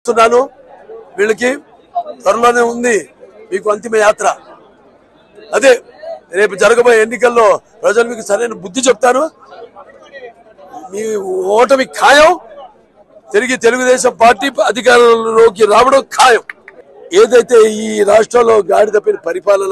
ఇస్తున్నాను వీళ్ళకి త్వరలోనే ఉంది మీకు అంతిమ యాత్ర అదే రేపు జరగబోయే ఎన్నికల్లో ప్రజలు మీకు సరైన బుద్ధి చెప్తారు మీ ఓటమి ఖాయం తిరిగి తెలుగుదేశం పార్టీ అధికారంలోకి రావడం ఖాయం ఏదైతే ఈ రాష్ట్రంలో గాడి తప్పిన పరిపాలన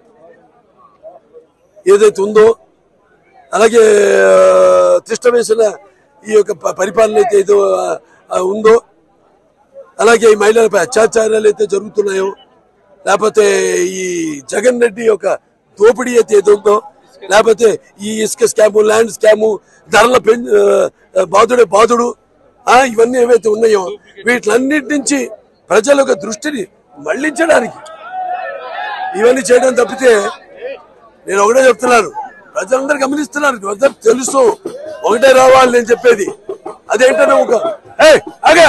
ఏదైతే ఉందో అలాగే ఆ, తిష్ట వేసిన ఈ యొక్క ప- పరిపాలన అయితే ఏదో ఆ, ఆ, ఉందో అలాగే ఈ మహిళలపై అత్యాచారాలు అయితే జరుగుతున్నాయో లేకపోతే ఈ జగన్ రెడ్డి యొక్క దోపిడీ అయితే ఏదో ఉందో లేకపోతే ఈ ఇసుక స్కాము ల్యాండ్ స్కాము ధరల పెం ఆ, బాధుడే బాధుడు ఆ, ఇవన్నీ ఏవైతే ఉన్నాయో వీటిలన్నిటి నుంచి ప్రజల యొక్క దృష్టిని మళ్లించడానికి ఇవన్నీ చేయడం తప్పితే నేను ఒకటే చెప్తున్నాను ప్రజలందరూ గమనిస్తున్నారు అందరూ తెలుసు ఒకటే రావాలి నేను చెప్పేది అదేంటనే ఒక ఏయ్, ఆగా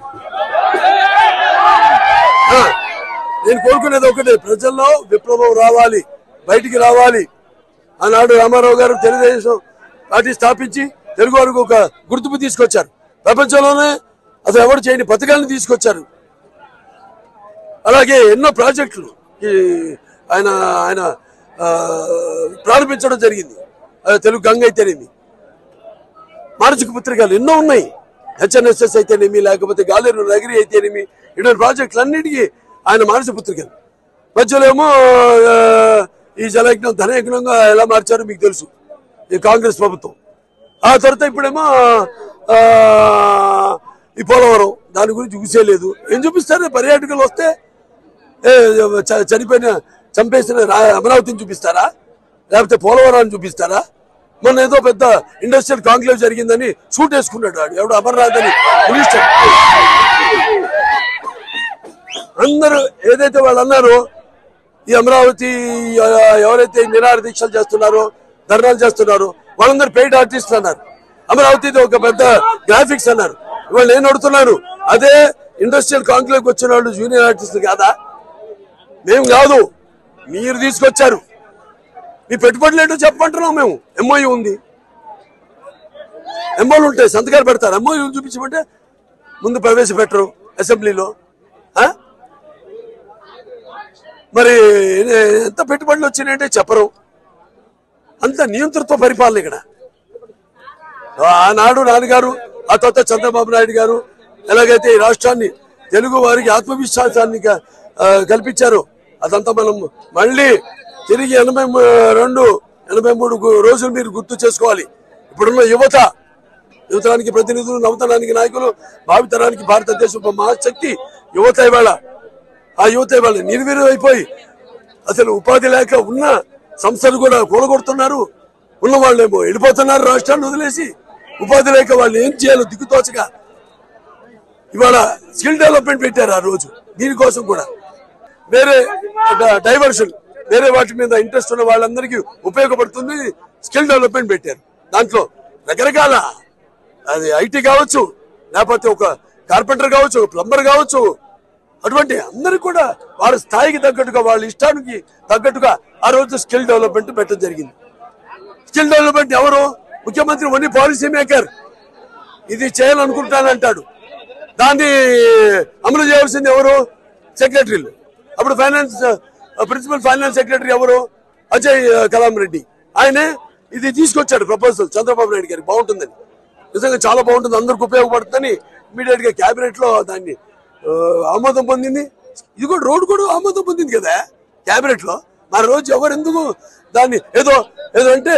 ఆ, నేను కోరుకునేది ఒకటే ప్రజల్లో విప్లవం రావాలి బయటికి రావాలి ఆనాడు రామారావు గారు తెలుగుదేశం పార్టీ స్థాపించి తెలుగు వారికి ఒక గుర్తింపు తీసుకొచ్చారు ప్రపంచంలోనే అసలు ఎవరు చేయని పథకాలను తీసుకొచ్చారు అలాగే ఎన్నో ప్రాజెక్టులు ఈ ఆయన ఆయన ఆ, ప్రారంభించడం జరిగింది ఆ, తెలుగు గంగ అయితేనేమి మానసిక పత్రికలు ఎన్నో ఉన్నాయి హెచ్ఎన్ఎస్ఎస్ అయితేనేమి లేకపోతే గాలేరు నగరి అయితేనేమి ఇటువంటి ప్రాజెక్టులు అన్నిటికీ ఆయన మానసిక పత్రికలు మధ్యలో ఏమో ఆ, ఈ జలయజ్ఞం ధనయజ్ఞంగా ఎలా మార్చారో మీకు తెలుసు ఈ కాంగ్రెస్ ప్రభుత్వం ఆ తర్వాత ఇప్పుడేమో ఆ, ఈ పోలవరం దాని గురించి ఊసేలేదు ఏం చూపిస్తారు పర్యాటకులు వస్తే ఏ, చ- చనిపోయిన చంపేసిన రా- అమరావతిని చూపిస్తారా లేకపోతే పోలవరాన్ని చూపిస్తారా మొన్న ఏదో పెద్ద ఇండస్ట్రియల్ కాంక్లేవ్ జరిగిందని షూట్ వేసుకున్నాడు వాడు ఎవడు అమర్నాథ్ అని మినిస్టర్ అందరూ ఏదైతే వాళ్ళు అన్నారో ఈ అమరావతి ఆ, ఎవరైతే నిరాహార దీక్షలు చేస్తున్నారో ధర్నాలు చేస్తున్నారో వాళ్ళందరూ పెయిడ్ ఆర్టిస్టులు అన్నారు అమరావతిది ఒక పెద్ద గ్రాఫిక్స్ అన్నారు ఇవాళ నేను అడుగుతున్నాను అదే ఇండస్ట్రియల్ కాంక్లేవ్కి వచ్చిన వాళ్ళు జూనియర్ ఆర్టిస్టులు కాదా మేము కాదు మీరు తీసుకొచ్చారు మీ పెట్టుబడులు ఏంటో చెప్పమంటున్నాం మేము ఎంఓయూ ఉంది ఎంఓలు ఉంటాయి సంతకాలు పెడతారు ఎంఓయూ చూపించమంటే ముందు ప్రవేశపెట్టరు అసెంబ్లీలో ఆ? మరి ఎంత పెట్టుబడులు వచ్చినాయంటే చెప్పరు అంత నియంతృత్వ పరిపాలన ఇక్కడ ఆనాడు నాన్నగారు ఆ తర్వాత చంద్రబాబు నాయుడు గారు ఎలాగైతే ఈ రాష్ట్రాన్ని తెలుగు వారికి ఆత్మవిశ్వాసాన్ని క- ఆ, కల్పించారో అదంతా మనం మళ్ళీ తిరిగి ఎనభై ము- రెండు ఎనభై మూడు గు- రోజులు మీరు గుర్తు చేసుకోవాలి ఇప్పుడున్న యువత యువతరానికి ప్రతినిధులు నవతరానికి నాయకులు భావితరానికి భారతదేశం ఒక మహాశక్తి యువత ఇవాళ ఆ యువత ఇవాళ నిర్వీర్యం అయిపోయి అసలు ఉపాధి లేక ఉన్న సంస్థలు కూడా కూలగొడుతున్నారు ఉన్న వాళ్ళేమో వెళ్ళిపోతున్నారు రాష్ట్రాన్ని వదిలేసి ఉపాధి లేక వాళ్ళు ఏం చేయాలో దిక్కుతోచగా ఇవాళ స్కిల్ డెవలప్మెంట్ పెట్టారు ఆ రోజు దీనికోసం కూడా వేరే డైవర్షన్ వేరే వాటి మీద ఇంట్రెస్ట్ ఉన్న వాళ్ళందరికీ ఉపయోగపడుతుంది స్కిల్ డెవలప్మెంట్ పెట్టారు దాంట్లో రకరకాల అది ఐటీ కావచ్చు లేకపోతే ఒక కార్పెంటర్ కావచ్చు ఒక ప్లంబర్ కావచ్చు అటువంటి అందరూ కూడా వాళ్ళ స్థాయికి తగ్గట్టుగా వాళ్ళ ఇష్టానికి తగ్గట్టుగా ఆ రోజు స్కిల్ డెవలప్మెంట్ పెట్టడం జరిగింది స్కిల్ డెవలప్మెంట్ ఎవరు ముఖ్యమంత్రి ఓన్లీ పాలసీ మేకర్ ఇది చేయాలనుకుంటానంటాడు దాన్ని అమలు చేయవలసింది ఎవరు సెక్రటరీలు అప్పుడు ఫైనాన్స్ ప్రిన్సిపల్ ఫైనాన్స్ సెక్రటరీ ఎవరు అజయ్ కలాం రెడ్డి ఆయనే ఇది తీసుకొచ్చాడు ప్రపోజల్ చంద్రబాబు నాయుడు గారికి బాగుంటుందని నిజంగా చాలా బాగుంటుంది అందరికి ఉపయోగపడుతుందని ఇమీడియట్ గా క్యాబినెట్ లో దాన్ని ఆ, ఆమోదం పొందింది ఇది కూడా రోడ్ కూడా ఆమోదం పొందింది కదా క్యాబినెట్ లో మరి రోజు ఎవరు ఎందుకు దాన్ని ఏదో ఏదో అంటే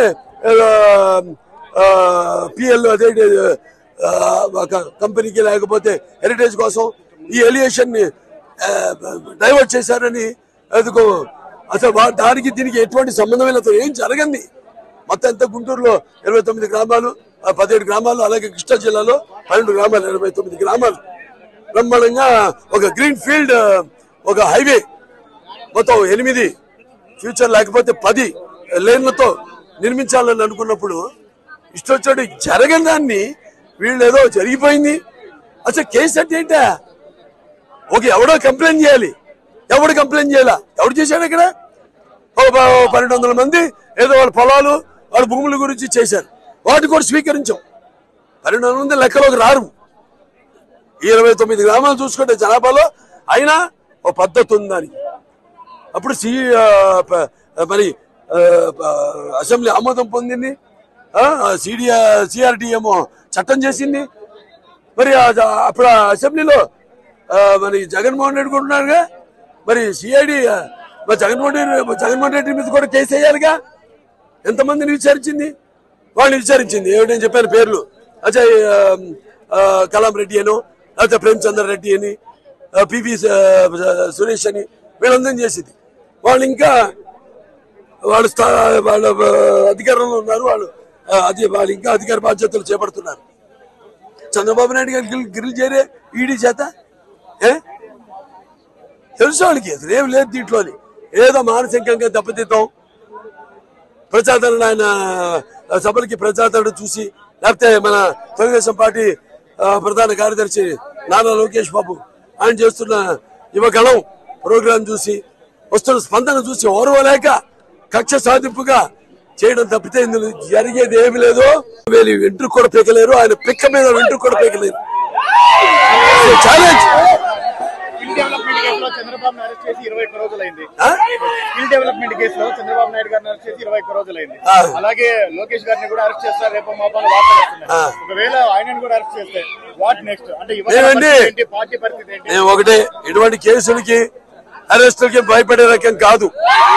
పిఎల్ అదే ఆ, ఒక కంపెనీకి లేకపోతే హెరిటేజ్ కోసం ఈ ఎలియేషన్ ని డైవర్ట్ చేశారని ఎందుకో అసలు వా- దానికి దీనికి ఎటువంటి సంబంధం లేదు అసలు ఏం జరగంది మొత్తం ఎంత గుంటూరులో ఇరవై తొమ్మిది గ్రామాలు ఆ, పదిహేడు గ్రామాలు అలాగే కృష్ణా జిల్లాలో పన్నెండు గ్రామాలు ఇరవై తొమ్మిది గ్రామాలు బ్రహ్మాండంగా ఒక గ్రీన్ ఫీల్డ్ ఒక హైవే మొత్తం ఎనిమిది ఫ్యూచర్ లేకపోతే పది లేన్లతో నిర్మించాలని అనుకున్నప్పుడు ఇష్టొచ్చాడు జరగని దాన్ని వీళ్ళు ఏదో జరిగిపోయింది అసలు కేసు అంటే ఏంటా ఓకే ఎవడో కంప్లైంట్ చేయాలి ఎవడు కంప్లైంట్ చేయాలా ఎవడు చేశాడు ఇక్కడ ఓ ప- ఓ పన్నెండు వందల మంది ఏదో వాళ్ళ పొలాలు వాళ్ళ భూముల గురించి చేశారు వాటిని కూడా స్వీకరించాం పన్నెండు వందల మంది లెక్కలోకి రారు ఈ ఇరవై తొమ్మిది గ్రామాలు చూసుకుంటే జనాభాలో అయినా ఒక పద్ధతి ఉందని అప్పుడు సి ఆ, ప- మరి ఆ, ప- అసెంబ్లీ ఆమోదం పొందింది సిడి సిఆర్డి ఏమో చట్టం చేసింది మరి ఆ జ- అప్పుడు ఆ అసెంబ్లీలో ఆ, మరి జగన్మోహన్ రెడ్డి కూడా ఉన్నారుగా మరి సిఐడి మరి జగన్మోహన్ రెడ్డి జగన్మోహన్ రెడ్డి మీద కూడా కేసు వేయాలిగా ఎంతమందిని విచారించింది వాళ్ళని విచారించింది ఏమిటని చెప్పాను పేర్లు అజయ్ ఆ, ఆ, కలాం రెడ్డి అనో లేకపోతే ప్రేమచంద్ర రెడ్డి అని ఆ, పివి స- సురేష్ అని వీళ్ళందరం చేసింది వాళ్ళు ఇంకా వాళ్ళు స్థా- వాళ్ళ ఆ, అధికారంలో ఉన్నారు వాళ్ళు ఆ, అది వాళ్ళు ఇంకా అధికార బాధ్యతలు చేపడుతున్నారు చంద్రబాబు నాయుడు గారు గిల్ గిరిల్ చేరే ఈడీ చేత ఏ తెలుసు వాళ్ళకి అసలు ఏం లేదు దీంట్లోని ఏదో మానసికంగా దెబ్బతిద్దాం ప్రజాదరణ ఆయన ఆ, సభలకి ప్రజాదరణ చూసి లేకపోతే మన తెలుగుదేశం పార్టీ ఆ, ప్రధాన కార్యదర్శి నారా లోకేష్ బాబు ఆయన చేస్తున్న యువగళం ప్రోగ్రాం చూసి వస్తున్న స్పందన చూసి ఓర్వలేక కక్ష సాధింపుగా చేయడం తప్పితే ఇందులో జరిగేది ఏమి లేదు వీళ్ళు వెంట్రుకు కూడా పీకలేరు ఆయన పిక్క మీద వెంట్రుకు కూడా పీకలేరు ఛాలెంజ్ స్కిల్ డెవలప్మెంట్ కేసులో చంద్రబాబు అరెస్ట్ చేసి ఇరవై ఒక్క రోజులైంది స్కిల్ డెవలప్మెంట్ కేసులో చంద్రబాబు నాయుడు గారిని అరెస్ట్ చేసి ఇరవై ఒక్క రోజులైంది ఆ. అలాగే లోకేష్ గారిని కూడా అరెస్ట్ చేస్తారు రేపు మాపాలు వార్తలు వస్తున్నాయి ఆ. ఒకవేళ ఆయనను కూడా అరెస్ట్ చేస్తే వాట్ నెక్స్ట్ అంటే యువత ఏమండి? పరిస్థితి ఏంటి పార్టీ పరిస్థితి ఏంటి నేను ఒకటే ఇటువంటి కేసులకి అరెస్టులకి భయపడే రకం కాదు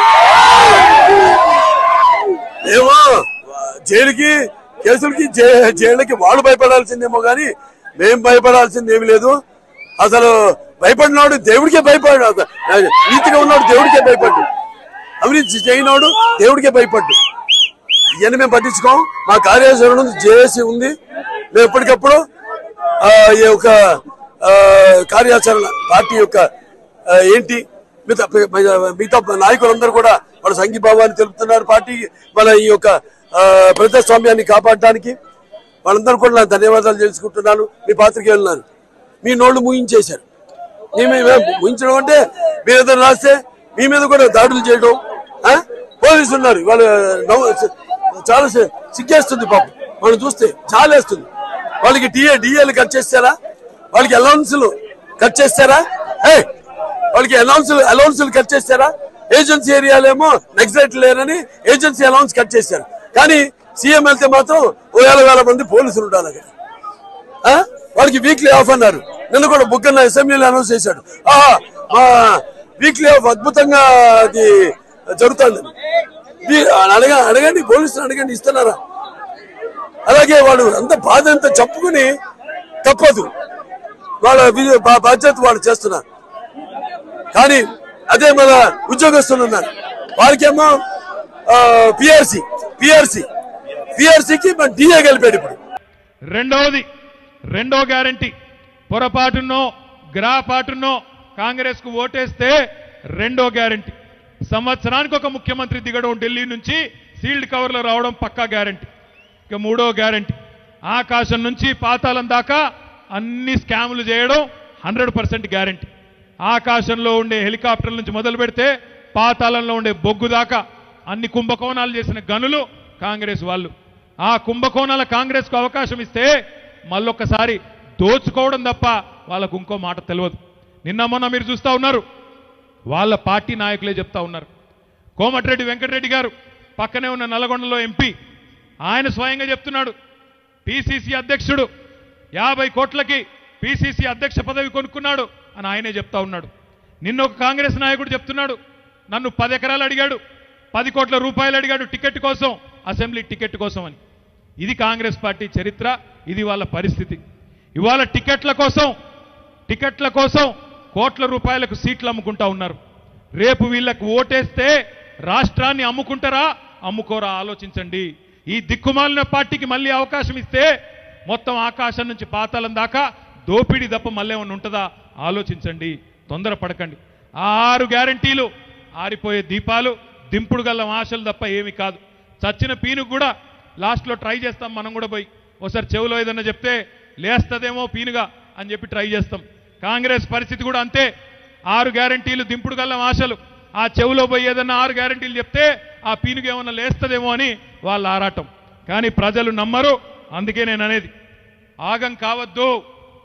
ఏమో జైలుకి కేసులకి జై- జైళ్ళకి వాళ్ళు భయపడాల్సిందేమో కానీ మేం భయపడాల్సింది ఏమి లేదు అసలు భయపడినోడు దేవుడికే భయపడు అసలు నీతిగా ఉన్నాడు దేవుడికే భయపడ్డు అవినీతి చేయనోడు దేవుడికే భయపడ్డు ఇవన్నీ మేము పట్టించుకోం మా కార్యాచరణ జేఏసీ ఉంది మేము ఎప్పటికప్పుడు ఆ, ఈ యొక్క ఆ, కార్యాచరణ పార్టీ యొక్క ఆ, ఏంటి మిగతా మిగతా నాయకులందరూ కూడా వాళ్ళ సంఘీభావాన్ని తెలుపుతున్నారు పార్టీ మన ఈ యొక్క ఆ, ప్రజాస్వామ్యాన్ని కాపాడడానికి వాళ్ళందరూ కూడా నాకు ధన్యవాదాలు తెలుసుకుంటున్నాను మీ పాత్రికే ఉన్నారు మీ నోళ్ళు ముగించేశారు మీ మీద ముగించడం అంటే మీరు ఏదైనా రాస్తే మీ మీద కూడా దాడులు చేయడం ఆ? పోలీసులు ఉన్నారు వాళ్ళు నవ్వు- చాలా సి- సిగ్గేస్తుంది పాపం వాళ్ళు చూస్తే చాలా వేస్తుంది వాళ్ళకి డిఏ డిఏలు కట్ చేస్తారా వాళ్ళకి అలౌన్స్లు కట్ చేస్తారా ఏ వాళ్ళకి అలౌన్స్లు అలౌన్స్లు కట్ చేస్తారా ఏజెన్సీ ఏరియాలేమో నెక్సలైట్ లేరని ఏజెన్సీ అలౌన్స్ కట్ చేశారు కానీ సీఎం వెళ్తే మాత్రం ఓ వేల వేల మంది పోలీసులు ఉండాలి అక్కడ ఆ? వాళ్ళకి వీక్లీ ఆఫ్ అన్నారు నిన్న కూడా బుక్కన్న అసెంబ్లీలో అనౌన్స్ చేశాడు ఆహా మా వీక్లీ ఆఫ్ అద్భుతంగా అది జరుగుతుంది అడగ అడగండి పోలీసులు అడగండి ఇస్తున్నారా అలాగే వాడు అంత బాధ అంతా చెప్పుకుని తప్పదు వాళ్ళ వి- బా- బాధ్యత వాళ్ళు చేస్తున్నారు కానీ అదే మన ఉద్యోగస్తులు ఉన్నారు వాళ్ళకేమో పిఆర్సి పిఆర్సి పిఆర్సికి మన డిఏ కలిపాడు ఇప్పుడు రెండవది రెండో గ్యారంటీ పొరపాటునో గ్రాపాటునో కాంగ్రెస్ కు ఓటేస్తే రెండో గ్యారంటీ సంవత్సరానికి ఒక ముఖ్యమంత్రి దిగడం ఢిల్లీ నుంచి సీల్డ్ కవర్లో రావడం పక్కా గ్యారంటీ ఇక మూడో గ్యారంటీ ఆకాశం నుంచి పాతాళం దాకా అన్ని స్కాములు చేయడం హండ్రెడ్ పర్సెంట్ గ్యారంటీ ఆకాశంలో ఉండే హెలికాప్టర్ల నుంచి మొదలు పెడితే పాతాళంలో ఉండే బొగ్గు దాకా అన్ని కుంభకోణాలు చేసిన గనులు కాంగ్రెస్ వాళ్ళు ఆ కుంభకోణాల కాంగ్రెస్కు అవకాశం ఇస్తే మళ్ళొక్కసారి దోచుకోవడం తప్ప వాళ్ళకు ఇంకో మాట తెలియదు నిన్న మొన్న మీరు చూస్తా ఉన్నారు వాళ్ళ పార్టీ నాయకులే చెప్తా ఉన్నారు కోమటిరెడ్డి వెంకటరెడ్డి గారు పక్కనే ఉన్న నల్గొండలో ఎంపీ ఆయన స్వయంగా చెప్తున్నాడు పిసిసి అధ్యక్షుడు యాభై కోట్లకి పిసిసి అధ్యక్ష పదవి కొనుక్కున్నాడు అని ఆయనే చెప్తా ఉన్నాడు నిన్న ఒక కాంగ్రెస్ నాయకుడు చెప్తున్నాడు నన్ను పది ఎకరాలు అడిగాడు పది కోట్ల రూపాయలు అడిగాడు టికెట్ కోసం అసెంబ్లీ టికెట్ కోసం అని ఇది కాంగ్రెస్ పార్టీ చరిత్ర ఇది వాళ్ళ పరిస్థితి ఇవాళ టికెట్ల కోసం టికెట్ల కోసం కోట్ల రూపాయలకు సీట్లు అమ్ముకుంటా ఉన్నారు రేపు వీళ్ళకు ఓటేస్తే రాష్ట్రాన్ని అమ్ముకుంటారా అమ్ముకోరా ఆలోచించండి ఈ దిక్కుమాలిన పార్టీకి మళ్ళీ అవకాశం ఇస్తే మొత్తం ఆకాశం నుంచి పాతాళం దాకా దోపిడీ తప్ప మళ్ళీ ఏమన్నా ఉంటుందా ఆలోచించండి తొందరపడకండి ఆ ఆరు గ్యారంటీలు ఆరిపోయే దీపాలు దింపుడు గల్ల ఆశలు తప్ప ఏమి కాదు చచ్చిన పీను కూడా లాస్ట్లో ట్రై చేస్తాం మనం కూడా పోయి ఒకసారి చెవులో ఏదన్నా చెప్తే లేస్తదేమో పీనుగా అని చెప్పి ట్రై చేస్తాం కాంగ్రెస్ పరిస్థితి కూడా అంతే ఆరు గ్యారంటీలు దింపుడు గల్లం ఆశలు ఆ చెవులో పోయి ఏదన్నా ఆరు గ్యారంటీలు చెప్తే ఆ పీనుగు ఏమన్నా లేస్తదేమో అని వాళ్ళ ఆరాటం కానీ ప్రజలు నమ్మరు అందుకే నేను అనేది ఆగం కావద్దు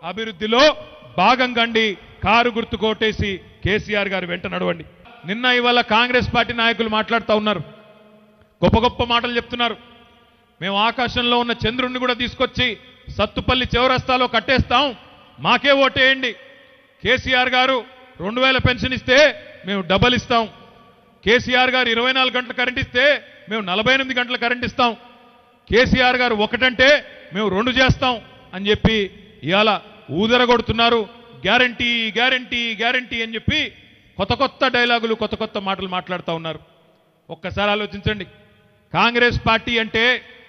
అభివృద్ధిలో భాగం కండి కారు గుర్తు కోటేసి కేసీఆర్ గారు వెంట నడవండి నిన్న ఇవాళ కాంగ్రెస్ పార్టీ నాయకులు మాట్లాడుతూ ఉన్నారు గొప్ప గొప్ప మాటలు చెప్తున్నారు మేము ఆకాశంలో ఉన్న చంద్రుణ్ణి కూడా తీసుకొచ్చి సత్తుపల్లి చౌరస్తాలో కట్టేస్తాం మాకే ఓటేయండి కేసీఆర్ గారు రెండు వేల పెన్షన్ ఇస్తే మేము డబల్ ఇస్తాం కేసీఆర్ గారు ఇరవై నాలుగు గంటల కరెంట్ ఇస్తే మేము నలభై ఎనిమిది గంటల కరెంట్ ఇస్తాం కేసీఆర్ గారు ఒకటంటే మేము రెండు చేస్తాం అని చెప్పి ఇవాళ ఊదరగొడుతున్నారు గ్యారంటీ గ్యారంటీ గ్యారంటీ అని చెప్పి కొత్త కొత్త డైలాగులు కొత్త కొత్త మాటలు మాట్లాడుతూ ఉన్నారు ఒక్కసారి ఆలోచించండి కాంగ్రెస్ పార్టీ అంటే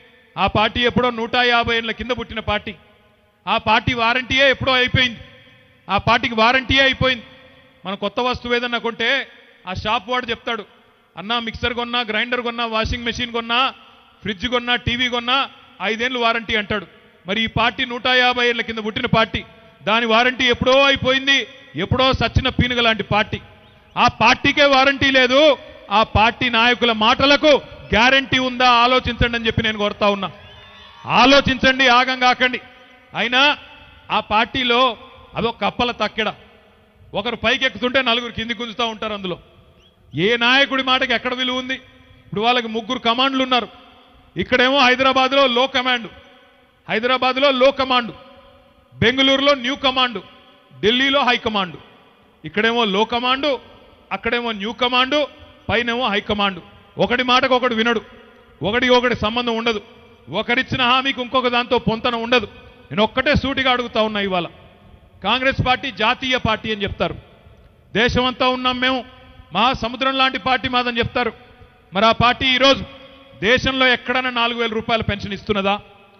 ఆ పార్టీ ఎప్పుడో నూట యాభై ఏళ్ళ కింద పుట్టిన పార్టీ ఆ పార్టీ వారంటీయే ఎప్పుడో అయిపోయింది ఆ పార్టీకి వారంటీయే అయిపోయింది మన కొత్త వస్తువు ఏదన్నా కొంటే ఆ షాప్ వాడు చెప్తాడు అన్నా మిక్సర్ కొన్నా గ్రైండర్ కొన్నా వాషింగ్ మెషిన్ కొన్నా ఫ్రిడ్జ్ కొన్నా టీవీ కొన్నా ఐదేళ్ళు వారంటీ అంటాడు మరి ఈ పార్టీ నూట యాభై ఏళ్ళ కింద పుట్టిన పార్టీ దాని వారంటీ ఎప్పుడో అయిపోయింది ఎప్పుడో సచ్చిన పీనుగ లాంటి పార్టీ ఆ పార్టీకే వారంటీ లేదు ఆ పార్టీ నాయకుల మాటలకు గ్యారంటీ ఉందా ఆలోచించండి అని చెప్పి నేను కోరుతా ఉన్నా ఆలోచించండి ఆగం కాకండి అయినా ఆ పార్టీలో అదొక కప్పల తక్కెడ ఒకరు పైకి ఎక్కుతుంటే నలుగురు కింది గుంజుతూ ఉంటారు అందులో ఏ నాయకుడి మాటకి ఎక్కడ విలువ ఉంది ఇప్పుడు వాళ్ళకి ముగ్గురు కమాండ్లు ఉన్నారు ఇక్కడేమో హైదరాబాద్లో లో కమాండ్ హైదరాబాద్లో లో కమాండ్ బెంగళూరులో న్యూ కమాండ్ ఢిల్లీలో హై కమాండ్ ఇక్కడేమో లో కమాండు అక్కడేమో న్యూ కమాండు పైనేమో హై కమాండ్ ఒకటి మాటకు ఒకటి వినడు ఒకటి ఒకటి సంబంధం ఉండదు ఒకరిచ్చిన హామీకి ఇంకొక దాంతో పొంతన ఉండదు నేను ఒక్కటే సూటిగా అడుగుతా ఉన్నా ఇవాళ కాంగ్రెస్ పార్టీ జాతీయ పార్టీ అని చెప్తారు దేశమంతా ఉన్నాం మేము మహా సముద్రం లాంటి పార్టీ మాదని చెప్తారు మరి ఆ పార్టీ ఈరోజు దేశంలో ఎక్కడన్నా నాలుగు వేల రూపాయల పెన్షన్ ఇస్తున్నదా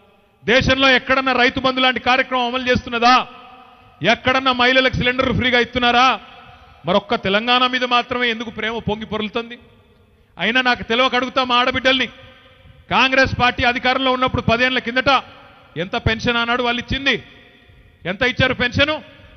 దేశంలో ఎక్కడన్నా రైతు బంధు లాంటి కార్యక్రమం అమలు చేస్తున్నదా ఎక్కడన్నా మహిళలకు సిలిండర్ ఫ్రీగా ఇస్తున్నారా మరొక్క తెలంగాణ మీద మాత్రమే ఎందుకు ప్రేమ పొంగి పొరులుతుంది అయినా నాకు తెలియక అడుగుతా మా ఆడబిడ్డల్ని కాంగ్రెస్ పార్టీ అధికారంలో ఉన్నప్పుడు పదేళ్ల కిందట ఎంత పెన్షన్ అన్నాడు వాళ్ళు ఇచ్చింది ఎంత ఇచ్చారు పెన్షను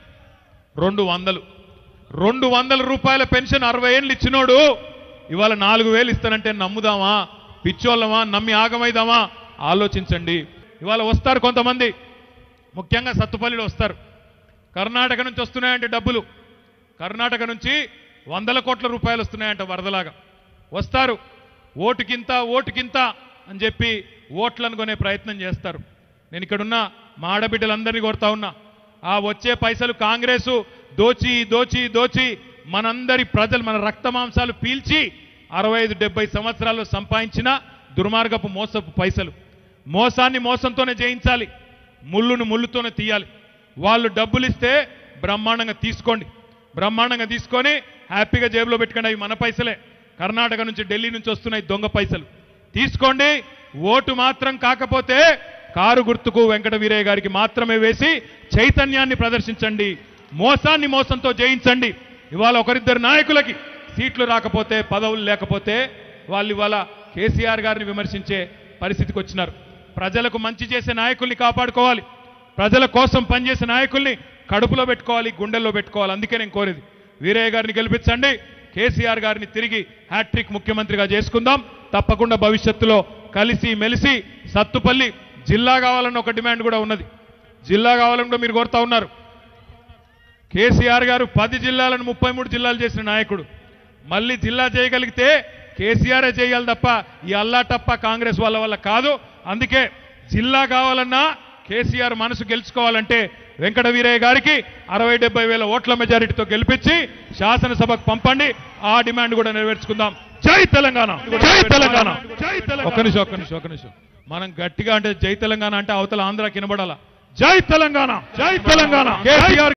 రెండు వందలు రెండు వందల రూపాయల పెన్షన్ అరవై ఏళ్ళు ఇచ్చినోడు ఇవాళ నాలుగు వేలు ఇస్తానంటే నమ్ముదామా పిచ్చోళ్ళమా నమ్మి ఆగమైదామా ఆలోచించండి ఇవాళ వస్తారు కొంతమంది ముఖ్యంగా సత్తుపల్లిలో వస్తారు కర్ణాటక నుంచి వస్తున్నాయంటే డబ్బులు కర్ణాటక నుంచి వందల కోట్ల రూపాయలు వస్తున్నాయంట వరదలాగా వస్తారు ఓటుకింత ఓటుకింత అని చెప్పి ఓట్లను కొనే ప్రయత్నం చేస్తారు నేను ఇక్కడున్న మా ఆడబిడ్డలందరినీ కోరుతా ఉన్నా ఆ వచ్చే పైసలు కాంగ్రెసు దోచి దోచి దోచి మనందరి ప్రజలు మన రక్త మాంసాలు పీల్చి అరవై ఐదు డెబ్బై సంవత్సరాల్లో సంపాదించిన దుర్మార్గపు మోసపు పైసలు మోసాన్ని మోసంతోనే జయించాలి ముళ్ళును ముళ్ళుతోనే తీయాలి వాళ్ళు డబ్బులు ఇస్తే బ్రహ్మాండంగా తీసుకోండి బ్రహ్మాండంగా తీసుకొని హ్యాపీగా జేబులో పెట్టుకోండి అవి మన పైసలే కర్ణాటక నుంచి ఢిల్లీ నుంచి వస్తున్నాయి దొంగ పైసలు తీసుకోండి ఓటు మాత్రం కాకపోతే కారు గుర్తుకు వెంకట వీరయ్య గారికి మాత్రమే వేసి చైతన్యాన్ని ప్రదర్శించండి మోసాన్ని మోసంతో జయించండి ఇవాళ ఒకరిద్దరు నాయకులకి సీట్లు రాకపోతే పదవులు లేకపోతే వాళ్ళు ఇవాళ కేసీఆర్ గారిని విమర్శించే పరిస్థితికి వచ్చినారు ప్రజలకు మంచి చేసే నాయకుల్ని కాపాడుకోవాలి ప్రజల కోసం పనిచేసే నాయకుల్ని కడుపులో పెట్టుకోవాలి గుండెల్లో పెట్టుకోవాలి అందుకే నేను కోరేది వీరయ్య గారిని గెలిపించండి కేసీఆర్ గారిని తిరిగి హ్యాట్రిక్ ముఖ్యమంత్రిగా చేసుకుందాం తప్పకుండా భవిష్యత్తులో కలిసి మెలిసి సత్తుపల్లి జిల్లా కావాలన్న ఒక డిమాండ్ కూడా ఉన్నది జిల్లా కావాలని కూడా మీరు కోరుతా ఉన్నారు కేసీఆర్ గారు పది జిల్లాలను ముప్పై మూడు జిల్లాలు చేసిన నాయకుడు మళ్ళీ జిల్లా చేయగలిగితే కేసీఆరే చేయాలి తప్ప ఈ అల్లా తప్ప కాంగ్రెస్ వాళ్ళ వల్ల కాదు అందుకే జిల్లా కావాలన్నా కేసీఆర్ మనసు గెలుచుకోవాలంటే వెంకట వీరయ్య గారికి అరవై డెబ్బై వేల ఓట్ల మెజారిటీతో గెలిపించి శాసనసభకు పంపండి ఆ డిమాండ్ కూడా నెరవేర్చుకుందాం జై తెలంగాణ జై తెలంగాణ జై తెలంగాణ ఒక్క నిమిషం ఒక్క నిమిషం ఒక్క నిమిషం మనం గట్టిగా అంటే జై తెలంగాణ అంటే అవతల ఆంధ్రాకి వినబడాలా జై తెలంగాణ జై తెలంగాణ కేసీఆర్